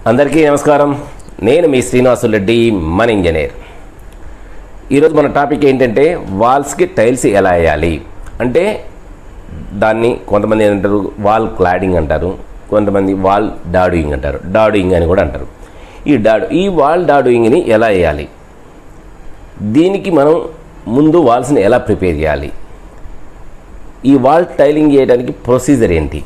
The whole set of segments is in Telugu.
అందరికీ నమస్కారం నేను మీ శ్రీనివాసు రెడ్డి మన ఇంజనీర్ ఈరోజు మన టాపిక్ ఏంటంటే వాల్స్కి టైల్స్ ఎలా వేయాలి అంటే దాన్ని కొంతమంది ఏంటంటారు వాల్ క్లాడింగ్ అంటారు కొంతమంది వాల్ డాడుయింగ్ అంటారు డాడుయింగ్ అని కూడా అంటారు ఈ డాడు ఈ వాల్ డాడుయింగ్ని ఎలా వేయాలి దీనికి మనం ముందు వాల్స్ని ఎలా ప్రిపేర్ చేయాలి ఈ వాల్ టైలింగ్ చేయడానికి ప్రొసీజర్ ఏంటి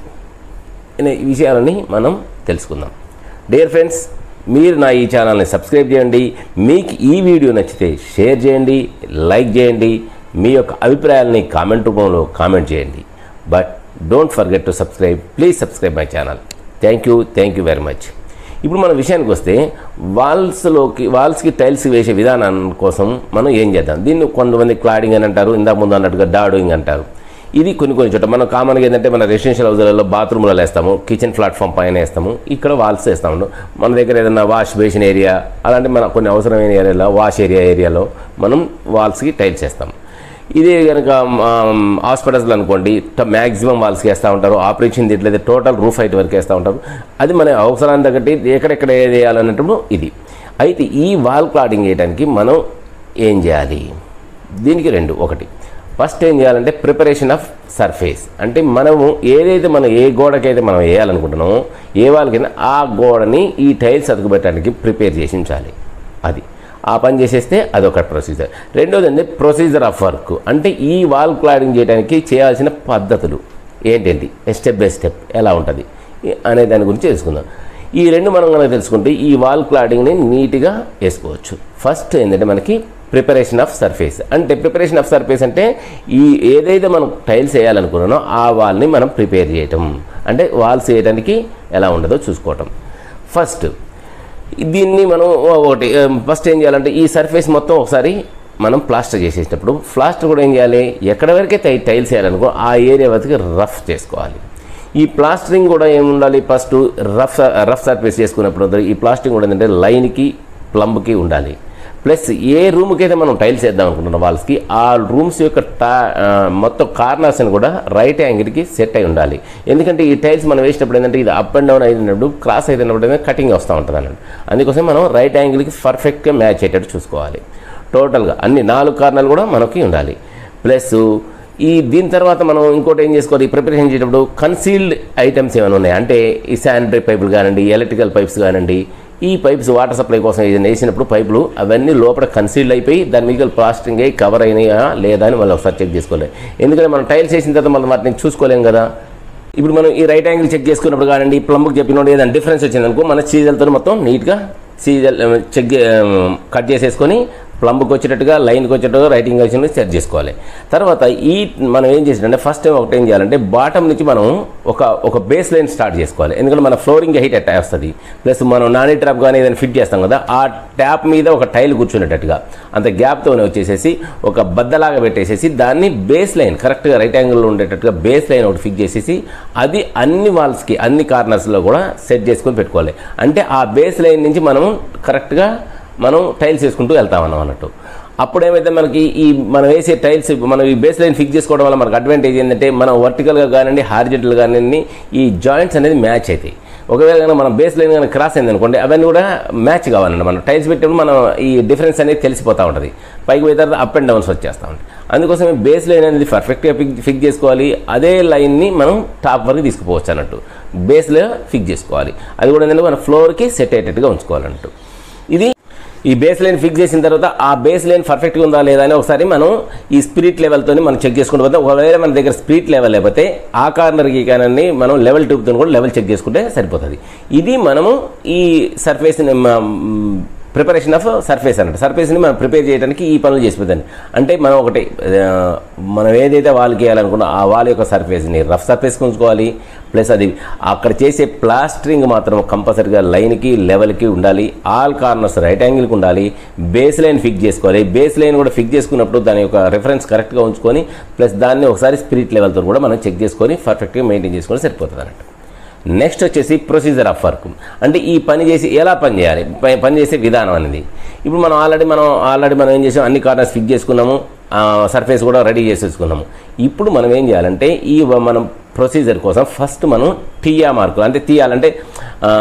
అనే విషయాలని మనం తెలుసుకుందాం డియర్ ఫ్రెండ్స్ మీరు నా ఈ ఛానల్ని సబ్స్క్రైబ్ చేయండి మీకు ఈ వీడియో నచ్చితే షేర్ చేయండి లైక్ చేయండి మీ యొక్క అభిప్రాయాలని కామెంట్ రూపంలో కామెంట్ చేయండి but don't forget to subscribe please subscribe my channel thank you thank you very much ఇప్పుడు మన విషయానికి వస్తే వాల్స్లోకి వాల్స్కి టైల్స్ వేసే విధానం కోసం మనం ఏం చేద్దాం దీన్ని కొంతమంది క్లాడింగ్ అని అంటారు ఇందాక ముందు అన్నట్టుగా డాడోయింగ్ అంటారు ఇది కొన్ని కొన్ని చోట్ల మనం కామన్గా ఏంటంటే మన రెసిడెన్షియల్ హౌస్లలో బాత్రూమ్లో వేస్తాము కిచెన్ ప్లాట్ఫామ్ పైన వేస్తాము ఇక్కడ వాల్స్ వేస్తాము మన దగ్గర ఏదైనా వాష్ బేసిన్ ఏరియా అలాంటి మన కొన్ని అవసరమైన ఏరియాలో వాష్ ఏరియా ఏరియాలో మనం వాల్స్కి టైల్స్ వేస్తాం ఇదే కనుక హాస్పిటల్స్లో అనుకోండి మ్యాక్సిమం వాల్స్కి వేస్తూ ఉంటారు ఆపరేషన్ దీంట్లో టోటల్ రూఫ్ హైట్ వరకు వేస్తూ ఉంటారు అది మన అవసరాన్ని తగ్గట్టి ఎక్కడెక్కడ ఏది వేయాలన్నప్పుడు ఇది అయితే ఈ వాల్ క్లాడింగ్ చేయడానికి మనం ఏం చేయాలి దీనికి రెండు ఒకటి ఫస్ట్ ఏం చేయాలంటే ప్రిపరేషన్ ఆఫ్ సర్ఫేస్ అంటే మనము ఏదైతే మనం ఏ గోడకైతే మనం వేయాలనుకుంటున్నామో ఏ వాళ్ళకైనా ఆ గోడని ఈ టైల్స్ అతుకుపెట్టడానికి ప్రిపేర్ చేసి ఉంచాలి అది ఆ పని చేసేస్తే అదొక ప్రొసీజర్ రెండోది అంటే ప్రొసీజర్ ఆఫ్ వర్క్ అంటే ఈ వాల్ క్లాడింగ్ చేయడానికి చేయాల్సిన పద్ధతులు ఏంటేంటి స్టెప్ బై స్టెప్ ఎలా ఉంటుంది అనే దాని గురించి తెలుసుకుందాం ఈ రెండు మనం కనుక తెలుసుకుంటే ఈ వాల్ క్లాడింగ్ని నీట్గా వేసుకోవచ్చు ఫస్ట్ ఏంటంటే మనకి ప్రిపరేషన్ ఆఫ్ సర్ఫేస్ అంటే ప్రిపరేషన్ ఆఫ్ సర్ఫేస్ అంటే ఈ ఏదైతే మనం టైల్స్ వేయాలనుకున్నానో ఆ వాల్ని మనం ప్రిపేర్ చేయటం అంటే వాల్స్ వేయడానికి ఎలా ఉండదో చూసుకోవటం ఫస్ట్ దీన్ని మనం ఒకటి ఫస్ట్ ఏం చేయాలంటే ఈ సర్ఫేస్ మొత్తం ఒకసారి మనం ప్లాస్టర్ చేసేటప్పుడు ప్లాస్టర్ కూడా ఏం చేయాలి ఎక్కడ వరకే టై టైల్స్ వేయాలనుకో ఆ ఏరియా వరకు రఫ్ చేసుకోవాలి ఈ ప్లాస్టరింగ్ కూడా ఏముండాలి ఫస్ట్ రఫ్ రఫ్ సర్ఫేస్ చేసుకున్నప్పుడు ఈ ప్లాస్టరింగ్ కూడా ఏంటంటే లైన్కి ప్లంబ్కి ఉండాలి ప్లస్ ఏ రూమ్కి అయితే మనం టైల్స్ వేద్దాం అనుకుంటున్నాం వాల్స్కి ఆ రూమ్స్ యొక్క టా మొత్తం కార్నర్స్ అని కూడా రైట్ యాంగిల్కి సెట్ అయి ఉండాలి ఎందుకంటే ఈ టైల్స్ మనం వేసినప్పుడు ఏంటంటే ఇది అప్ అండ్ డౌన్ అయినప్పుడు క్రాస్ అయినప్పుడు ఏంటంటే కటింగ్ వస్తూ ఉంటుంది అన్నట్టు అందుకోసం మనం రైట్ యాంగిల్కి పర్ఫెక్ట్గా మ్యాచ్ అయ్యేటట్టు చూసుకోవాలి టోటల్గా అన్ని నాలుగు కార్నర్లు కూడా మనకి ఉండాలి ప్లస్ ఈ దీని తర్వాత మనం ఇంకోటి ఏం చేసుకోవాలి ఈ ప్రిపరేషన్ చేసేటప్పుడు కన్సీల్డ్ ఐటమ్స్ ఏమైనా ఉన్నాయి అంటే ఈ శానిటరీ పైపులు కానివ్వండి ఎలక్ట్రికల్ పైప్స్ కానివ్వండి ఈ పైప్స్ వాటర్ సప్లై కోసం ఏదైనా వేసినప్పుడు పైపులు అవన్నీ లోపల కన్సీల్డ్ అయిపోయి దాని మీద ప్లాస్టింగ్ అయ్యి కవర్ అయినాయా లేదా అని మళ్ళీ ఒకసారి చెక్ చేసుకోవాలి ఎందుకంటే మనం టైల్స్ వేసిన తర్వాత మనం వాటిని చూసుకోలేం కదా ఇప్పుడు మనం ఈ రైట్ యాంగిల్ చెక్ చేసుకున్నప్పుడు కానివ్వండి ఈ ప్లంబ్కి చెప్పినప్పుడు ఏదైనా డిఫరెన్స్ వచ్చిందనుకో మన సీజల్తో మొత్తం నీట్గా సీజల్ చెక్ కట్ చేసేసుకొని ప్లంబ్కి వచ్చేటట్టుగా లైన్కి వచ్చేటట్టుగా రైటింగ్ వచ్చిన సెట్ చేసుకోవాలి తర్వాత ఈ మనం ఏం చేసినంటే ఫస్ట్ టైం ఒకటి ఏం చేయాలంటే బాటమ్ నుంచి మనం ఒక ఒక బేస్ లైన్ స్టార్ట్ చేసుకోవాలి ఎందుకంటే మన ఫ్లోరింగ్ హైట్ అట్టా వస్తుంది ప్లస్ మనం నాని ట్యాప్ కానీ ఏదైనా ఫిట్ చేస్తాం కదా ఆ ట్యాప్ మీద ఒక టైల్ కూర్చునేటట్టుగా అంత గ్యాప్తోనే వచ్చేసేసి ఒక బద్దలాగా పెట్టేసేసి దాన్ని బేస్ లైన్ కరెక్ట్గా రైట్ యాంగిల్లో ఉండేటట్టుగా బేస్ లైన్ ఒకటి ఫిక్స్ చేసేసి అది అన్ని వాల్స్కి అన్ని కార్నర్స్లో కూడా సెట్ చేసుకొని పెట్టుకోవాలి అంటే ఆ బేస్ లైన్ నుంచి మనం కరెక్ట్గా మనం టైల్స్ వేసుకుంటూ వెళ్తామన్నాం అన్నట్టు అప్పుడు ఏమైతే మనకి ఈ మనం వేసే టైల్స్ మనం ఈ బేస్ లైన్ ఫిక్స్ చేసుకోవడం వల్ల మనకు అడ్వాంటేజ్ ఏంటంటే మనం వర్టికల్గా కానివ్వండి హార్జెంటల్ కానివ్వండి ఈ జాయింట్స్ అనేది మ్యాచ్ అవుతాయి ఒకవేళ కనుక మనం బేస్ లైన్ కనుక క్రాస్ అయింది అనుకోండి అవన్నీ కూడా మ్యాచ్ కావాలండి మనం టైల్స్ పెట్టినప్పుడు మనం ఈ డిఫరెన్స్ అనేది తెలిసిపోతూ ఉంటుంది పైకి పోయిన తర్వాత అప్ అండ్ డౌన్స్ వచ్చేస్తూ ఉంటాయి అందుకోసం బేస్ లైన్ అనేది పర్ఫెక్ట్గా ఫిక్ ఫిక్స్ చేసుకోవాలి అదే లైన్ని మనం టాప్ వరకు తీసుకుపోవచ్చు అన్నట్టు బేస్లో ఫిక్స్ చేసుకోవాలి అది కూడా ఏంటంటే మన ఫ్లోర్కి సెట్ అయ్యేటట్టుగా ఉంచుకోవాలన్నట్టు ఇది ఈ బేస్ లైన్ ఫిక్స్ చేసిన తర్వాత ఆ బేస్ లైన్ పర్ఫెక్ట్గా ఉందా లేదా అని ఒకసారి మనం ఈ స్పిరిట్ లెవెల్తో మనం చెక్ చేసుకుంటూ పోతే ఒకవేళ మన దగ్గర స్పిరిట్ లెవెల్ లేకపోతే ఆ కార్నర్కి కానీ మనం లెవెల్ ట్యూబ్తో కూడా లెవెల్ చెక్ చేసుకుంటే సరిపోతుంది ఇది మనము ఈ సర్ఫేస్ని ప్రిపరేషన్ ఆఫ్ సర్ఫేస్ అన్నట్టు సర్ఫేస్ని మనం ప్రిపేర్ చేయడానికి ఈ పనులు చేసిపోతాను అంటే మనం ఒకటి మనం ఏదైతే వాల్కి వేయాలనుకున్నా ఆ వాల్ యొక్క సర్ఫేస్ని రఫ్ సర్ఫేస్ ఉంచుకోవాలి ప్లస్ అది అక్కడ చేసే ప్లాస్టరింగ్ మాత్రం కంపల్సరీగా లైన్కి లెవెల్కి ఉండాలి ఆల్ కార్నర్స్ రైట్ యాంగిల్కి ఉండాలి బేస్ లైన్ ఫిక్స్ చేసుకోవాలి బేస్ లైన్ కూడా ఫిక్స్ చేసుకున్నప్పుడు దాని యొక్క రిఫరెన్స్ కరెక్ట్గా ఉంచుకొని ప్లస్ దాన్ని ఒకసారి స్పిరిట్ లెవెల్తో కూడా మనం చెక్ చేసుకొని పర్ఫెక్ట్గా మెయింటైన్ చేసుకొని సరిపోతుంది అన్నట్టు నెక్స్ట్ వచ్చేసి ప్రొసీజర్ ఆఫ్ వర్క్ అంటే ఈ పని చేసి ఎలా పని చేయాలి ప- పని చేసే విధానం అనేది ఇప్పుడు మనం ఆల్రెడీ మనం ఆల్రెడీ మనం ఏం చేసాం అన్ని కార్నర్స్ ఫిక్స్ చేసుకున్నాము సర్ఫేస్ కూడా రెడీ చేసేసుకున్నాము ఇప్పుడు మనం ఏం చేయాలంటే ఈ వ- మనం ప్రొసీజర్ కోసం ఫస్ట్ మనం టీయా మార్కు అంటే తీయాలంటే ఆ,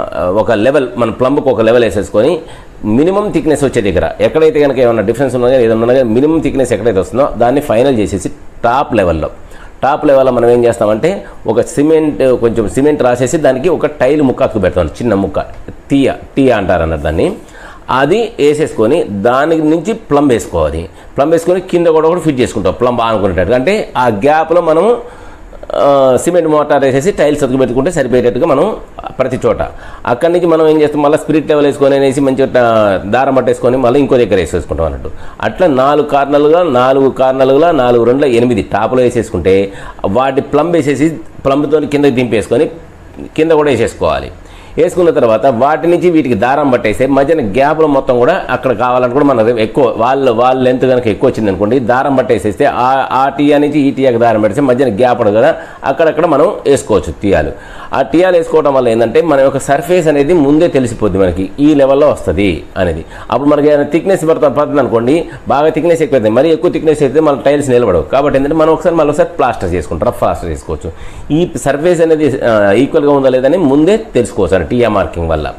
ఒక లెవెల్ మన ప్లంబ్కి ఒక లెవెల్ వేసేసుకొని మినిమం థిక్నెస్ వచ్చే దగ్గర ఎక్కడైతే కనుక ఏమైనా డిఫరెన్స్ ఉన్నదో ఏదైనా ఉన్నదో మినిమం థిక్నెస్ ఎక్కడైతే వస్తుందో దాన్ని ఫైనల్ చేసేసి టాప్ లెవెల్లో టాప్ లెవెల్లో మనం ఏం చేస్తామంటే ఒక సిమెంట్ కొంచెం సిమెంట్ రాసేసి దానికి ఒక టైల్ ముక్క అతుకు పెడతాం చిన్న ముక్క టీయా టీయా అంటారు అన్నట్టు దాన్ని అది వేసేసుకొని దాని నుంచి ప్లంబ్ వేసుకోవాలి ప్లంబ్ వేసుకొని కింద కూడా కూడా ఫిట్ చేసుకుంటాం ప్లంబ్ అనుకునేటట్టు అంటే ఆ గ్యాప్లో మనము ఆ, సిమెంట్ మోటార్ వేసేసి టైల్స్ అతుకు పెట్టుకుంటే సరిపోయేటట్టుగా మనం ప్రతి చోట అక్కడి నుంచి మనం ఏం చేస్తాం మళ్ళీ స్పిరిట్ లెవెల్ వేసుకొని అనేసి మంచిగా ట- దారం పట్టేసుకొని మళ్ళీ ఇంకో దగ్గర వేసేసుకుంటాం అన్నట్టు అట్లా నాలుగు కార్నర్లుగా నాలుగు కార్నర్లుగా నాలుగు రెండుల ఎనిమిది టాప్లో వేసేసుకుంటే వాటి ప్లంబ్ వేసేసి ప్లంబ్తో కిందకి దింపేసుకొని కింద కూడా వేసేసుకోవాలి వేసుకున్న తర్వాత వాటి నుంచి వీటికి దారం పట్టేస్తే మధ్యన గ్యాప్లో మొత్తం కూడా అక్కడ కావాలని కూడా మనకు ఎక్కువ వాళ్ళ వాళ్ళ లెంత్ కనుక ఎక్కువ వచ్చింది అనుకోండి దారం పట్టేసేస్తే ఆ ఆ టీయా నుంచి ఈ టీయాకి దారం పెట్టేస్తే మధ్యన గ్యాప్ ఉండదు కదా అక్కడక్కడ మనం వేసుకోవచ్చు టీయాలు ఆ టీయాలు వేసుకోవడం వల్ల ఏంటంటే మన యొక్క సర్ఫేస్ అనేది ముందే తెలిసిపోద్ది మనకి ఈ లెవెల్లో వస్తుంది అనేది అప్పుడు మనకి ఏదైనా థిక్నెస్ పడుతుంది పడుతుంది అనుకోండి బాగా థిక్నెస్ ఎక్కువైంది మరి ఎక్కువ థిక్నెస్ అయితే మన టైల్స్ నిలబడవు కాబట్టి ఏంటంటే మనం ఒకసారి మళ్ళీ ఒకసారి ప్లాస్టర్ చేసుకుంటాం రఫ్ ప్లాస్టర్ చేసుకోవచ్చు ఈ సర్ఫేస్ అనేది ఈక్వల్గా ఉందా లేదని ముందే తెలుసుకోవచ్చు అని టీఆర్ మార్కింగ్ వల్ల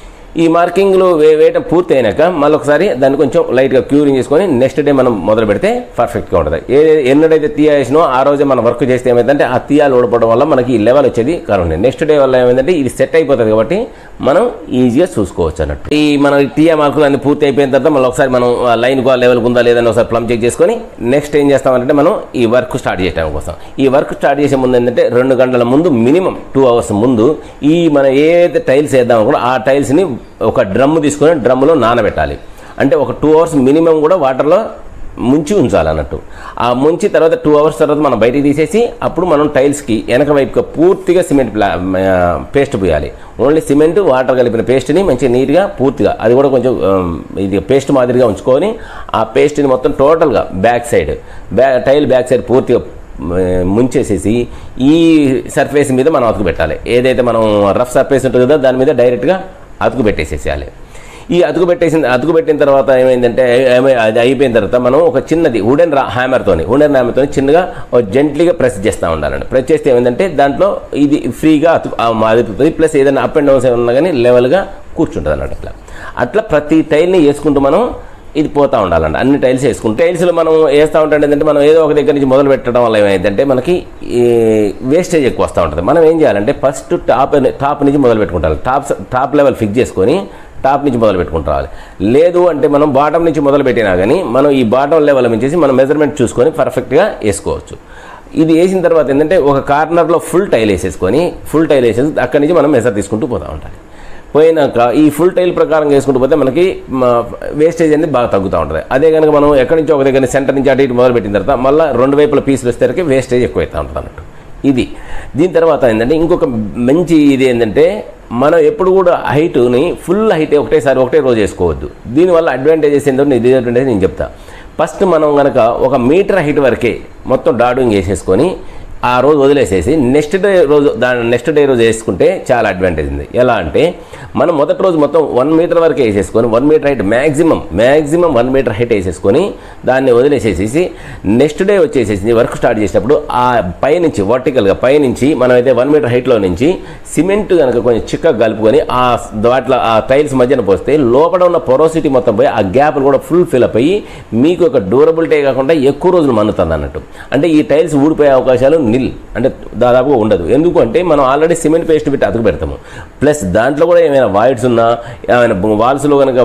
ఈ మార్కింగ్లు వే వేయటం పూర్తి అయినాక మళ్ళీ ఒకసారి దాన్ని కొంచెం లైట్గా క్యూరింగ్ చేసుకొని నెక్స్ట్ డే మనం మొదలు పెడితే పర్ఫెక్ట్గా ఉంటుంది ఏ ఎన్నడైతే తీయ వేసినో ఆ రోజే మనం వర్క్ చేస్తే ఏమైందంటే ఆ తీయాలు ఊడపడడం వల్ల మనకి ఈ లెవెల్ వచ్చేది కారణం నెక్స్ట్ డే వల్ల ఏమైందంటే ఇది సెట్ అయిపోతుంది కాబట్టి మనం ఈజీగా చూసుకోవచ్చు అన్నట్టు ఈ మన టీఆర్ మార్కులు అన్ని పూర్తి అయిపోయిన తర్వాత మళ్ళీ ఒకసారి మనం లైన్ లెవెల్ ఉందా లేదని ఒకసారి ప్లంప్ చెక్ చేసుకొని నెక్స్ట్ ఏం చేస్తామంటే మనం ఈ వర్క్ స్టార్ట్ చేయడం కోసం ఈ వర్క్ స్టార్ట్ చేసే ముందు ఏంటంటే రెండు గంటల ముందు మినిమం టూ అవర్స్ ముందు ఈ మన ఏదైతే టైల్స్ వేద్దాం కూడా ఆ టైల్స్ని ఒక డ్రమ్ తీసుకొని డ్రమ్లో నానబెట్టాలి అంటే ఒక టూ అవర్స్ మినిమం కూడా వాటర్లో ముంచి ఉంచాలి అన్నట్టు ఆ ముంచి తర్వాత టూ అవర్స్ తర్వాత మనం బయటికి తీసేసి అప్పుడు మనం టైల్స్కి వెనక వైపుగా పూర్తిగా సిమెంట్ ప్లా పేస్ట్ పోయాలి ఓన్లీ సిమెంట్ వాటర్ కలిపిన పేస్ట్ని మంచిగా నీట్గా పూర్తిగా అది కూడా కొంచెం ఆమ్, ఇది పేస్ట్ మాదిరిగా ఉంచుకొని ఆ పేస్ట్ని మొత్తం టోటల్గా బ్యాక్ సైడ్ బ్యా టైల్ బ్యాక్ సైడ్ పూర్తిగా మ, ముంచేసేసి ఈ సర్ఫేస్ మీద మనం అతుకు పెట్టాలి ఏదైతే మనం రఫ్ సర్ఫేస్ ఉంటుంది కదా దాని మీద డైరెక్ట్గా అతుకు పెట్టేసేసేయాలి ఈ అతుకు పెట్టేసిన అతుకు పెట్టిన తర్వాత ఏమైందంటే ఏమై- అది అయిపోయిన తర్వాత మనం ఒక చిన్నది వుడెన్ రా హ్యామర్తోని వుడెన్ హ్యామర్తో చిన్నగా జెంట్లీగా ప్రెస్ చేస్తూ ఉండాలండి ప్రెస్ చేస్తే ఏమైందంటే దాంట్లో ఇది ఫ్రీగా అతుకు ఆ అదుపుతుంది ప్లస్ ఏదైనా అప్ అండ్ డౌన్స్ ఏమన్నా కానీ లెవెల్గా కూర్చుంటుంది అన్నట్టు అట్లా అట్లా ప్రతి టైల్ని వేసుకుంటూ మనం ఇది పోతూ ఉండాలండి అన్ని టైల్స్ వేసుకుంటే టైల్స్లో మనం వేస్తూ ఉంటాం ఏంటంటే మనం ఏదో ఒక దగ్గర నుంచి మొదలు పెట్టడం వల్ల ఏమైందంటే మనకి ఈ వేస్టేజ్ ఎక్కువ వస్తూ ఉంటుంది మనం ఏం చేయాలంటే ఫస్ట్ టాప్ టాప్ నుంచి మొదలు పెట్టుకుంటాం టాప్ టాప్ లెవెల్ ఫిక్స్ చేసుకొని టాప్ నుంచి మొదలు పెట్టుకుంటూ రావాలి లేదు అంటే మనం బాటమ్ నుంచి మొదలు పెట్టినా కానీ మనం ఈ బాటమ్ లెవెల్ నుంచి మనం మెజర్మెంట్ చూసుకొని పర్ఫెక్ట్గా వేసుకోవచ్చు ఇది వేసిన తర్వాత ఏంటంటే ఒక కార్నర్లో ఫుల్ టైల్ వేసేసుకొని ఫుల్ టైల్ వేసేసి అక్కడి నుంచి మనం మెజర్ తీసుకుంటూ పోతూ ఉండాలి పోయినాక ఈ ఫుల్ టైల్ ప్రకారం వేసుకుంటూ పోతే మనకి వేస్టేజ్ అనేది బాగా తగ్గుతూ ఉంటుంది అదే కనుక మనం ఎక్కడి నుంచి ఒక దగ్గర సెంటర్ నుంచి అటు ఇటు మొదలు పెట్టిన తర్వాత మళ్ళీ రెండు వైపుల పీసులు వస్తే వేస్టేజ్ ఎక్కువ అవుతూ ఉంటుంది అన్నట్టు ఇది దీని తర్వాత ఏంటంటే ఇంకొక మంచి ఇది ఏంటంటే మనం ఎప్పుడు కూడా హైట్ని ఫుల్ హైట్ ఒకటేసారి ఒకటే రోజు వేసుకోవద్దు దీనివల్ల అడ్వాంటేజెస్ ఏంటంటే డిసడ్వాంటేజ్ నేను చెప్తా ఫస్ట్ మనం కనుక ఒక మీటర్ హైట్ వరకే మొత్తం డాడింగ్ వేసేసుకొని ఆ రోజు వదిలేసేసి నెక్స్ట్ డే రోజు దాని నెక్స్ట్ డే రోజు వేసుకుంటే చాలా అడ్వాంటేజ్ ఉంది ఎలా అంటే మనం మొదటి రోజు మొత్తం వన్ మీటర్ వరకు వేసేసుకొని one metre height maximum maximum one metre height వేసేసుకొని దాన్ని వదిలేసేసేసి నెక్స్ట్ డే వచ్చేసేసి వర్క్ స్టార్ట్ చేసినప్పుడు ఆ పైనుంచి వర్టికల్గా పైనుంచి మనం అయితే వన్ మీటర్ హైట్లో నుంచి సిమెంట్ కనుక కొంచెం చిక్కగా కలుపుకొని ఆ వాటిలో ఆ టైల్స్ మధ్యన పోస్తే లోపల ఉన్న పొరోసిటీ మొత్తం పోయి ఆ గ్యాప్లు కూడా ఫుల్ ఫిల్అప్ అయ్యి మీకు ఒక డ్యూరబిలిటీ కాకుండా ఎక్కువ రోజులు మన్నుతుంది అన్నట్టు అంటే ఈ టైల్స్ ఊడిపోయే అవకాశాలు నిల్ అంటే దాదాపుగా ఉండదు ఎందుకు అంటే మనం ఆల్రెడీ సిమెంట్ పేస్ట్ పెట్టి అతుకు పెడతాము ప్లస్ దాంట్లో కూడా ఏమైనా వాయిడ్స్ ఉన్నా ఏమైనా వాల్స్లో కనుక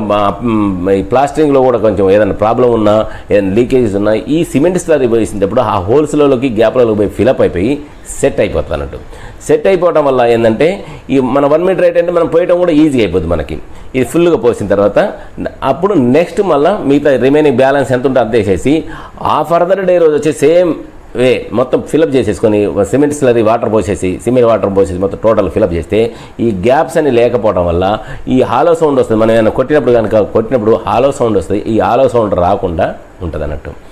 ఈ ప్లాస్టరింగ్లో కూడా కొంచెం ఏదైనా ప్రాబ్లం ఉన్నా ఏదైనా లీకేజెస్ ఉన్నా ఈ సిమెంట్ స్లరీ వేసినప్పుడు ఆ హోల్స్లోకి గ్యాప్లలోకి పోయి ఫిలప్ అయిపోయి సెట్ అయిపోతుంది అన్నట్టు సెట్ అయిపోవడం వల్ల ఏంటంటే ఈ మన వన్ మీటర్ రేట్ అంటే మనం పోయటం కూడా ఈజీ అయిపోతుంది మనకి ఇది ఫుల్గా పోసిన తర్వాత అప్పుడు నెక్స్ట్ మళ్ళీ మిగతా రిమైనింగ్ బ్యాలెన్స్ ఎంత ఉంటే అంత వేసేసి ఆ ఫర్దర్ డే రోజు వచ్చి సేమ్ వే మొత్తం ఫిలప్ చేసేసుకొని సిమెంట్ స్లరీ వాటర్ పోసేసి సిమెంట్ వాటర్ పోసేసి మొత్తం టోటల్ ఫిలప్ చేస్తే ఈ గ్యాప్స్ అని లేకపోవడం వల్ల ఈ హాలో సౌండ్ వస్తుంది మనం ఏమైనా కొట్టినప్పుడు కనుక కొట్టినప్పుడు హాలో సౌండ్ వస్తుంది ఈ హాలో సౌండ్ రాకుండా ఉంటుంది అన్నట్టు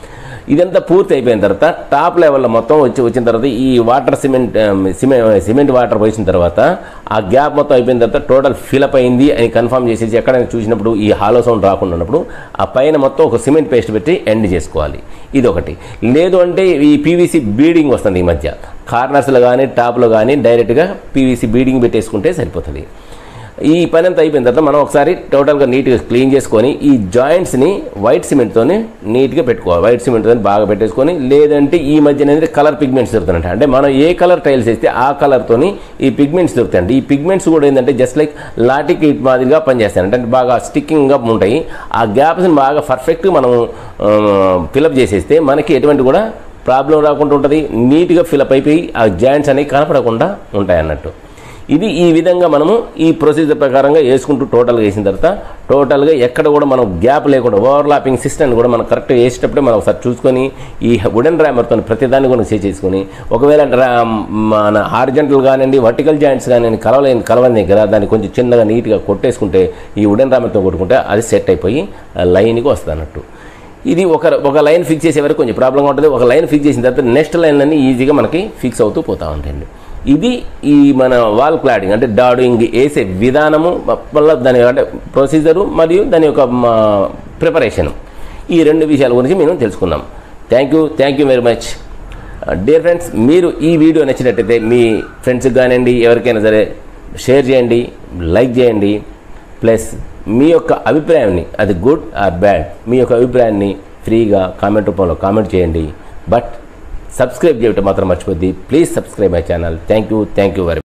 ఇదంతా పూర్తి అయిపోయిన తర్వాత టాప్ లెవెల్లో మొత్తం వచ్చి వచ్చిన తర్వాత ఈ water cement cement cement water పోసిన తర్వాత ఆ గ్యాప్ మొత్తం అయిపోయిన తర్వాత టోటల్ ఫిలప్ అయింది అని కన్ఫర్మ్ చేసేసి ఎక్కడైనా చూసినప్పుడు ఈ హాలో సౌండ్ రాకుండా ఉన్నప్పుడు ఆ పైన మొత్తం ఒక సిమెంట్ పేస్ట్ పెట్టి ఎండ్ చేసుకోవాలి ఇది ఒకటి లేదు అంటే ఈ పీవీసీ బీడింగ్ వస్తుంది ఈ మధ్య కార్నర్స్లో కానీ టాప్లో కానీ డైరెక్ట్గా పీవీసీ బీడింగ్ పెట్టేసుకుంటే సరిపోతుంది ఈ పని అంతా అయిపోయిన తర్వాత మనం ఒకసారి టోటల్గా నీట్గా క్లీన్ చేసుకొని ఈ జాయింట్స్ని వైట్ సిమెంట్తోని నీట్గా పెట్టుకోవాలి వైట్ సిమెంట్తో బాగా పెట్టేసుకొని లేదంటే ఈ మధ్యన అనేది కలర్ పిగ్మెంట్స్ దొరుకుతాయంట అంటే మనం ఏ కలర్ టైల్స్ వేస్తే ఆ కలర్తోని ఈ పిగ్మెంట్స్ దొరుకుతాయండి ఈ పిగ్మెంట్స్ కూడా ఏంటంటే జస్ట్ లైక్ లాటిక్ ఇట్ మాదిరిగా పనిచేస్తాయి అంటే బాగా స్టిక్కింగ్గా ఉంటాయి ఆ గ్యాప్స్ని బాగా పర్ఫెక్ట్గా మనం ఫిలప్ చేసేస్తే మనకి ఎటువంటి కూడా ప్రాబ్లం రాకుండా ఉంటుంది నీట్గా ఫిలప్ అయిపోయి ఆ జాయింట్స్ అనేవి కనపడకుండా ఉంటాయి అన్నట్టు ఇది ఈ విధంగా మనము ఈ ప్రొసీజర్ ప్రకారంగా వేసుకుంటూ టోటల్గా వేసిన తర్వాత టోటల్గా ఎక్కడ కూడా మనం గ్యాప్ లేకుండా ఓవర్లాపింగ్ సిస్టమ్ కూడా మనం కరెక్ట్గా వేసేటప్పుడే మనం ఒకసారి చూసుకొని ఈ వుడెన్ ర్యామర్తో ప్రతిదాన్ని కూడా చేసి చేసుకొని ఒకవేళ రా- మన హార్జెంటల్ కానివ్వండి వర్టికల్ జాయింట్స్ కానివ్వండి కలవలేని కలవని దగ్గర దాన్ని కొంచెం చిన్నగా నీట్గా కొట్టేసుకుంటే ఈ వుడెన్ ర్యామర్తో కొట్టుకుంటే అది సెట్ అయిపోయి లైన్కి వస్తుంది అన్నట్టు ఇది ఒక ఒక లైన్ ఫిక్స్ చేసే వరకు కొంచెం ప్రాబ్లంగా ఉంటుంది ఒక లైన్ ఫిక్స్ చేసిన తర్వాత నెక్స్ట్ లైన్ అన్ని ఈజీగా మనకి ఫిక్స్ అవుతూ పోతూ ఉంటాయండి ఇది ఈ మన వాల్ క్లాడింగ్ అంటే డాడింగ్ వేసే విధానము మళ్ళీ దాని అంటే ప్రొసీజరు మరియు దాని యొక్క ప్రిపరేషన్ ఈ రెండు విషయాల గురించి మేము తెలుసుకుందాం thank you thank you very much dear friends మీరు ఈ వీడియో నచ్చినట్టయితే మీ ఫ్రెండ్స్కి కానివ్వండి ఎవరికైనా సరే షేర్ చేయండి లైక్ చేయండి ప్లస్ మీ యొక్క అభిప్రాయాన్ని అది గుడ్ ఆర్ బ్యాడ్ మీ యొక్క అభిప్రాయాన్ని ఫ్రీగా కామెంట్ రూపంలో కామెంట్ చేయండి బట్ సబ్స్క్రైబ్ చేయటం మాత్రం మర్చిపోద్ది please subscribe my channel thank you thank you very